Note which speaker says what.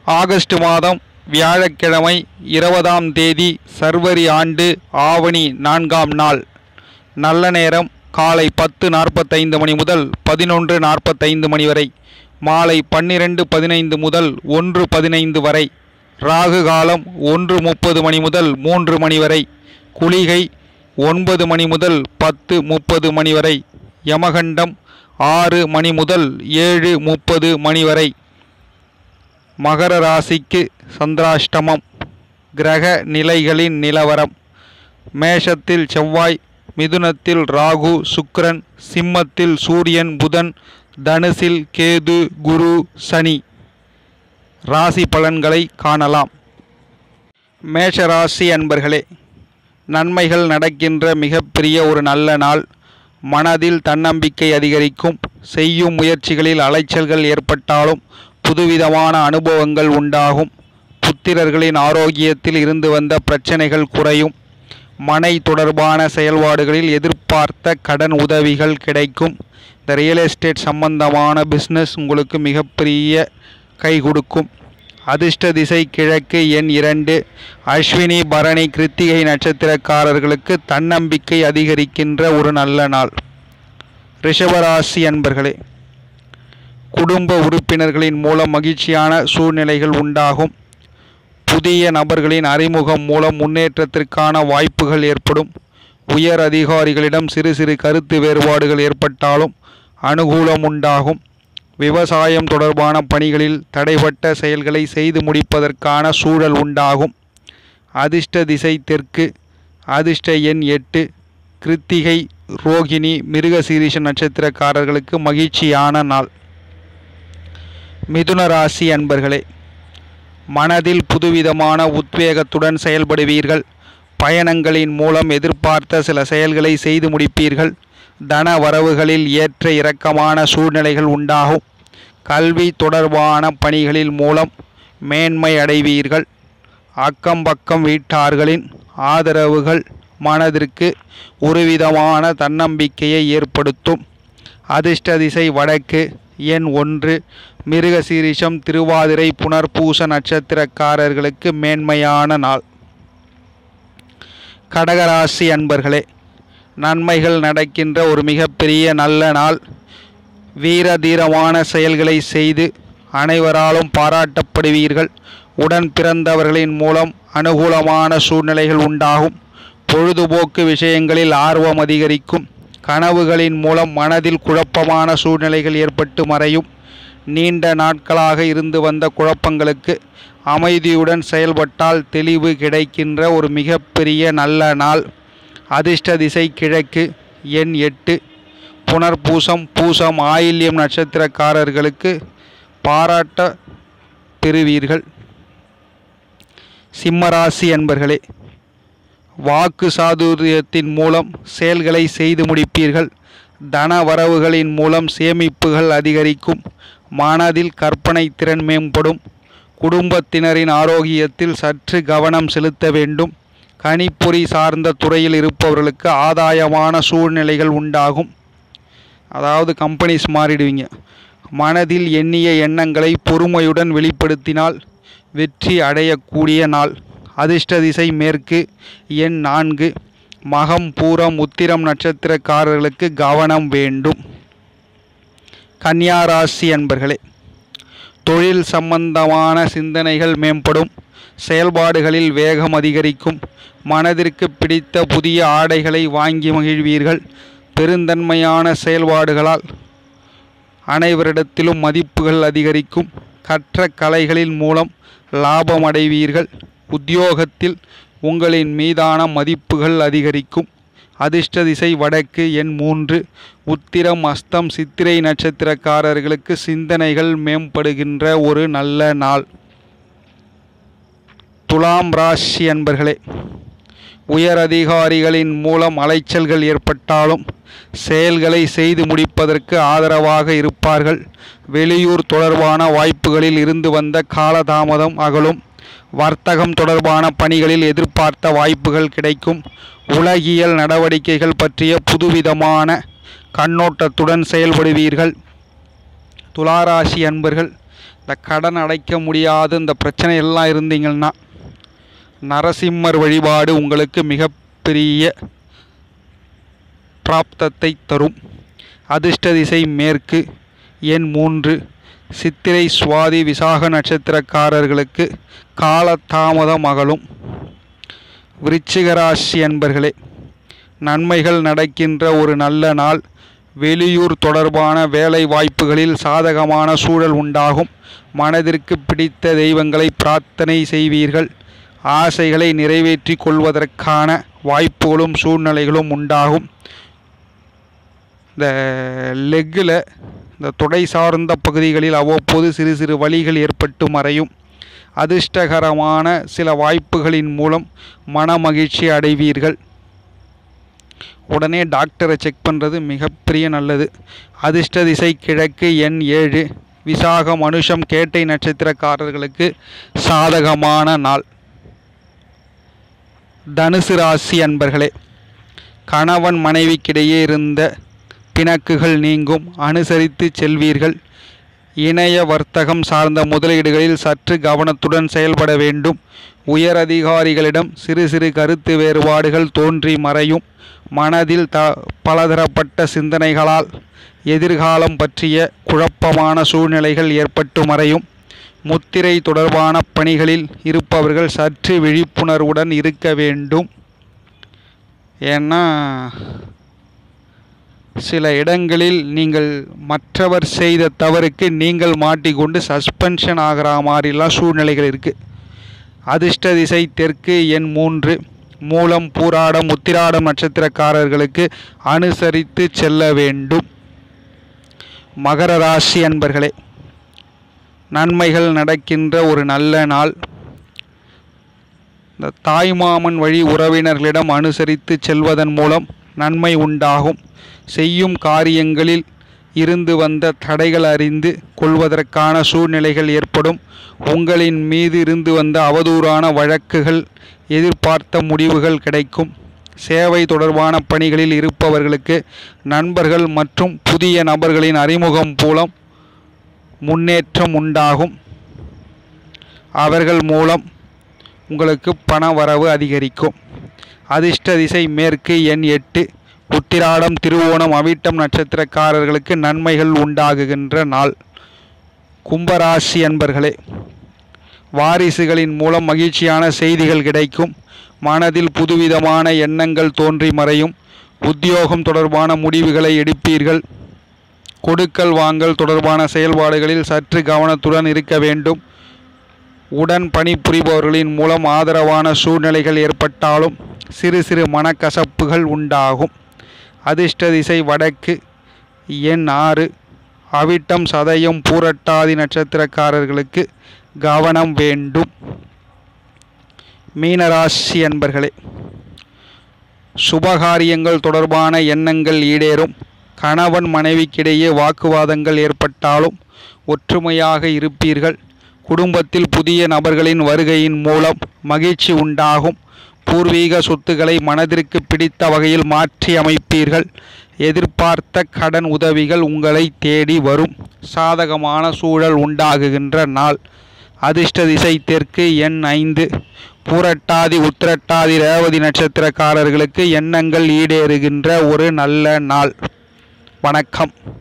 Speaker 1: August மாதம் வியாழக்கிழமை இருபதாம் தேதி சர்வரி ஆண்டு ஆவணி நான்காம் நாள் நல்ல நேரம் காலை பத்து நாற்பத்தைந்து மணி முதல் பதினொன்று நாற்பத்தைந்து மணி வரை மாலை பன்னிரெண்டு பதினைந்து முதல் ஒன்று பதினைந்து வரை ராகு காலம் ஒன்று முப்பது மணி முதல் மூன்று மணி வரை குளிகை ஒன்பது மணி முதல் பத்து முப்பது மணி வரை யமகண்டம் ஆறு மணி முதல் ஏழு முப்பது மணி வரை மகர ராசிக்கு சந்திராஷ்டமம் கிரக நிலைகளின் நிலவரம் மேஷத்தில் செவ்வாய் மிதுனத்தில் ராகு சுக்கிரன் சிம்மத்தில் சூரியன் புதன் தனுசில் கேது குரு சனி ராசி பலன்களை காணலாம் மேஷ ராசி அன்பர்களே நன்மைகள் நடக்கின்ற மிகப்பெரிய ஒரு நல்ல நாள் மனதில் தன்னம்பிக்கை அதிகரிக்கும் செய்யும் முயற்சிகளில் அலைச்சல்கள் ஏற்பட்டாலும் புதுவிதமான அனுபவங்கள் உண்டாகும் புத்திரர்களின் ஆரோக்கியத்தில் இருந்து வந்த பிரச்சனைகள் குறையும் மனை தொடர்பான செயல்பாடுகளில் எதிர்பார்த்த கடன் உதவிகள் கிடைக்கும் இந்த ரியல் எஸ்டேட் சம்பந்தமான பிஸ்னஸ் உங்களுக்கு மிகப்பெரிய கை கொடுக்கும் அதிர்ஷ்ட திசை கிழக்கு எண் இரண்டு அஸ்வினி பரணி கிருத்திகை நட்சத்திரக்காரர்களுக்கு தன்னம்பிக்கை அதிகரிக்கின்ற ஒரு நல்ல நாள் ரிஷபராசி அன்பர்களே குடும்ப உறுப்பினர்களின் மூலம் மகிழ்ச்சியான சூழ்நிலைகள் உண்டாகும் புதிய நபர்களின் அறிமுகம் மூலம் முன்னேற்றத்திற்கான வாய்ப்புகள் ஏற்படும் உயர் அதிகாரிகளிடம் சிறு சிறு கருத்து வேறுபாடுகள் ஏற்பட்டாலும் அனுகூலம் உண்டாகும் விவசாயம் தொடர்பான பணிகளில் தடைப்பட்ட செயல்களை செய்து முடிப்பதற்கான சூழல் உண்டாகும் அதிர்ஷ்ட திசை தெற்கு அதிர்ஷ்ட எண் எட்டு கிருத்திகை ரோகிணி மிருகசீரிஷ நட்சத்திரக்காரர்களுக்கு மகிழ்ச்சியான நாள் மிதுன ராசி அன்பர்களே மனதில் புதுவிதமான உத்வேகத்துடன் செயல்படுவீர்கள் பயணங்களின் மூலம் எதிர்பார்த்த சில செயல்களை செய்து முடிப்பீர்கள் தன வரவுகளில் ஏற்ற இறக்கமான சூழ்நிலைகள் உண்டாகும் கல்வி தொடர்பான பணிகளில் மூலம் மேன்மை அடைவீர்கள் அக்கம் பக்கம் வீட்டார்களின் ஆதரவுகள் மனதிற்கு ஒருவிதமான தன்னம்பிக்கையை ஏற்படுத்தும் அதிர்ஷ்ட திசை வடக்கு எண் ஒன்று மிருகசீரிஷம் திருவாதிரை புனர்பூச நட்சத்திரக்காரர்களுக்கு மேன்மையான நாள் கடகராசி அன்பர்களே நன்மைகள் நடக்கின்ற ஒரு மிகப்பெரிய நல்ல நாள் வீர தீரமான செயல்களை செய்து அனைவராலும் பாராட்டப்படுவீர்கள் உடன் பிறந்தவர்களின் மூலம் அனுகூலமான சூழ்நிலைகள் உண்டாகும் பொழுதுபோக்கு விஷயங்களில் ஆர்வம் அதிகரிக்கும் கனவுகளின் மூலம் மனதில் குழப்பமான சூழ்நிலைகள் ஏற்பட்டு மறையும் நீண்ட நாட்களாக இருந்து வந்த குழப்பங்களுக்கு அமைதியுடன் செயல்பட்டால் தெளிவு கிடைக்கின்ற ஒரு மிகப்பெரிய நல்ல நாள் அதிர்ஷ்ட திசை கிழக்கு எண் எட்டு புனர்பூசம் பூசம் ஆயில்யம் நட்சத்திரக்காரர்களுக்கு பாராட்ட பெறுவீர்கள் சிம்மராசி அன்பர்களே வாக்கு சாதுரியத்தின் மூலம் செயல்களை செய்து முடிப்பீர்கள் தன வரவுகளின் மூலம் சேமிப்புகள் அதிகரிக்கும் மனதில் கற்பனை திறன் மேம்படும் குடும்பத்தினரின் ஆரோக்கியத்தில் சற்று கவனம் செலுத்த வேண்டும் கணிப்பொறி சார்ந்த துறையில் இருப்பவர்களுக்கு ஆதாயமான சூழ்நிலைகள் உண்டாகும் அதாவது கம்பெனிஸ் மாறிடுவீங்க மனதில் எண்ணிய எண்ணங்களை பொறுமையுடன் வெளிப்படுத்தினால் வெற்றி அடையக்கூடிய நாள் அதிர்ஷ்ட திசை மேற்கு எண் நான்கு மகம் பூரம் உத்திரம் நட்சத்திரக்காரர்களுக்கு கவனம் வேண்டும் கன்னியா ராசி அன்பர்களே தொழில் சம்பந்தமான சிந்தனைகள் மேம்படும் செயல்பாடுகளில் வேகம் அதிகரிக்கும் மனதிற்கு பிடித்த புதிய ஆடைகளை வாங்கி மகிழ்வீர்கள் பெருந்தன்மையான செயல்பாடுகளால் அனைவரிடத்திலும் மதிப்புகள் அதிகரிக்கும் கற்ற கலைகளின் மூலம் லாபம் அடைவீர்கள் உத்தியோகத்தில் உங்களின் மீதான மதிப்புகள் அதிகரிக்கும் அதிர்ஷ்ட திசை வடக்கு எண் மூன்று உத்திரம் அஸ்தம் சித்திரை நட்சத்திரக்காரர்களுக்கு சிந்தனைகள் மேம்படுகின்ற ஒரு நல்ல நாள் துலாம் ராசி அன்பர்களே உயர் அதிகாரிகளின் மூலம் அலைச்சல்கள் ஏற்பட்டாலும் செயல்களை செய்து முடிப்பதற்கு ஆதரவாக இருப்பார்கள் வெளியூர் தொடர்பான வாய்ப்புகளில் இருந்து வந்த காலதாமதம் அகலும் வர்த்தகம் தொடர்பான பணிகளில் எதிர்பார்த்த வாய்ப்புகள் கிடைக்கும் உலகியல் நடவடிக்கைகள் பற்றிய புதுவிதமான கண்ணோட்டத்துடன் செயல்படுவீர்கள் துளாராசி அன்பர்கள் இந்த கடன் அடைக்க முடியாத இந்த பிரச்சனை எல்லாம் இருந்தீங்கன்னா நரசிம்மர் வழிபாடு உங்களுக்கு மிகப்பெரிய பிராப்தத்தை தரும் அதிர்ஷ்ட திசை மேற்கு எண் மூன்று சித்திரை சுவாதி விசாக நட்சத்திரக்காரர்களுக்கு காலதாமதம் அகலும் விருச்சிகராசி என்பர்களே நன்மைகள் நடக்கின்ற ஒரு நல்ல நாள் வெளியூர் தொடர்பான வேலை வாய்ப்புகளில் சாதகமான சூழல் உண்டாகும் மனதிற்கு பிடித்த தெய்வங்களை பிரார்த்தனை செய்வீர்கள் ஆசைகளை நிறைவேற்றிக் கொள்வதற்கான வாய்ப்புகளும் சூழ்நிலைகளும் உண்டாகும் இந்த லெக்கில் இந்த தொடை சார்ந்த பகுதிகளில் அவ்வப்போது சிறு சிறு வலிகள் ஏற்பட்டு மறையும் அதிர்ஷ்டகரமான சில வாய்ப்புகளின் மூலம் மன மகிழ்ச்சி அடைவீர்கள் உடனே டாக்டரை செக் பண்ணுறது மிகப்பெரிய நல்லது அதிர்ஷ்ட திசை கிழக்கு எண் ஏழு விசாகம் மனுஷம் கேட்டை நட்சத்திரக்காரர்களுக்கு சாதகமான நாள் தனுசு ராசி அன்பர்களே கணவன் மனைவிக்கிடையே இருந்த பிணக்குகள் நீங்கும் அனுசரித்து செல்வீர்கள் இணைய வர்த்தகம் சார்ந்த முதலீடுகளில் சற்று கவனத்துடன் செயல்பட வேண்டும் உயர் அதிகாரிகளிடம் சிறு சிறு கருத்து வேறுபாடுகள் தோன்றி மறையும் மனதில் த பலதரப்பட்ட சிந்தனைகளால் எதிர்காலம் பற்றிய குழப்பமான சூழ்நிலைகள் ஏற்பட்டு மறையும் முத்திரை தொடர்பான பணிகளில் இருப்பவர்கள் சற்று விழிப்புணர்வுடன் இருக்க வேண்டும் ஏன்னா சில இடங்களில் நீங்கள் மற்றவர் செய்த தவறுக்கு நீங்கள் மாட்டிக்கொண்டு சஸ்பென்ஷன் ஆகிற மாதிரிலாம் சூழ்நிலைகள் இருக்குது அதிர்ஷ்ட திசை தெற்கு எண் மூன்று மூலம் பூராடம் உத்திராடம் நட்சத்திரக்காரர்களுக்கு அனுசரித்து செல்ல வேண்டும் மகர ராசி அன்பர்களே நன்மைகள் நடக்கின்ற ஒரு நல்ல நாள் இந்த தாய்மாமன் வழி உறவினர்களிடம் அனுசரித்து செல்வதன் மூலம் நன்மை உண்டாகும் செய்யும் காரியங்களில் இருந்து வந்த தடைகள் அறிந்து கொள்வதற்கான சூழ்நிலைகள் ஏற்படும் உங்களின் மீது இருந்து வந்த அவதூறான வழக்குகள் எதிர்பார்த்த முடிவுகள் கிடைக்கும் சேவை தொடர்பான பணிகளில் இருப்பவர்களுக்கு நண்பர்கள் மற்றும் புதிய நபர்களின் அறிமுகம் மூலம் முன்னேற்றம் உண்டாகும் அவர்கள் மூலம் உங்களுக்கு பண வரவு அதிகரிக்கும் அதிர்ஷ்ட திசை மேற்கு எண் எட்டு உத்திராடம் திருவோணம் அவிட்டம் நட்சத்திரக்காரர்களுக்கு நன்மைகள் உண்டாகுகின்ற நாள் கும்பராசி அன்பர்களே வாரிசுகளின் மூலம் மகிழ்ச்சியான செய்திகள் கிடைக்கும் மனதில் புதுவிதமான எண்ணங்கள் தோன்றி மறையும் உத்தியோகம் தொடர்பான முடிவுகளை எடுப்பீர்கள் கொடுக்கல் வாங்கல் தொடர்பான செயல்பாடுகளில் சற்று கவனத்துடன் இருக்க வேண்டும் உடன் பணிபுரிபவர்களின் மூலம் ஆதரவான சூழ்நிலைகள் ஏற்பட்டாலும் சிறு சிறு மனக்கசப்புகள் உண்டாகும் அதிர்ஷ்ட திசை வடக்கு எண் ஆறு அவிட்டம் சதயம் பூரட்டாதி நட்சத்திரக்காரர்களுக்கு கவனம் வேண்டும் மீனராசி அன்பர்களே சுபகாரியங்கள் தொடர்பான எண்ணங்கள் ஈடேறும் கணவன் மனைவிக்கிடையே வாக்குவாதங்கள் ஏற்பட்டாலும் ஒற்றுமையாக இருப்பீர்கள் குடும்பத்தில் புதிய நபர்களின் வருகையின் மூலம் மகிழ்ச்சி உண்டாகும் பூர்வீக சொத்துக்களை மனதிற்கு பிடித்த வகையில் மாற்றி அமைப்பீர்கள் எதிர்பார்த்த கடன் உதவிகள் உங்களை தேடி வரும் சாதகமான சூழல் உண்டாகுகின்ற நாள் அதிர்ஷ்ட திசை தெற்கு எண் ஐந்து பூரட்டாதி உத்திரட்டாதி ரேவதி நட்சத்திரக்காரர்களுக்கு எண்ணங்கள் ஈடேறுகின்ற ஒரு நல்ல நாள் வணக்கம்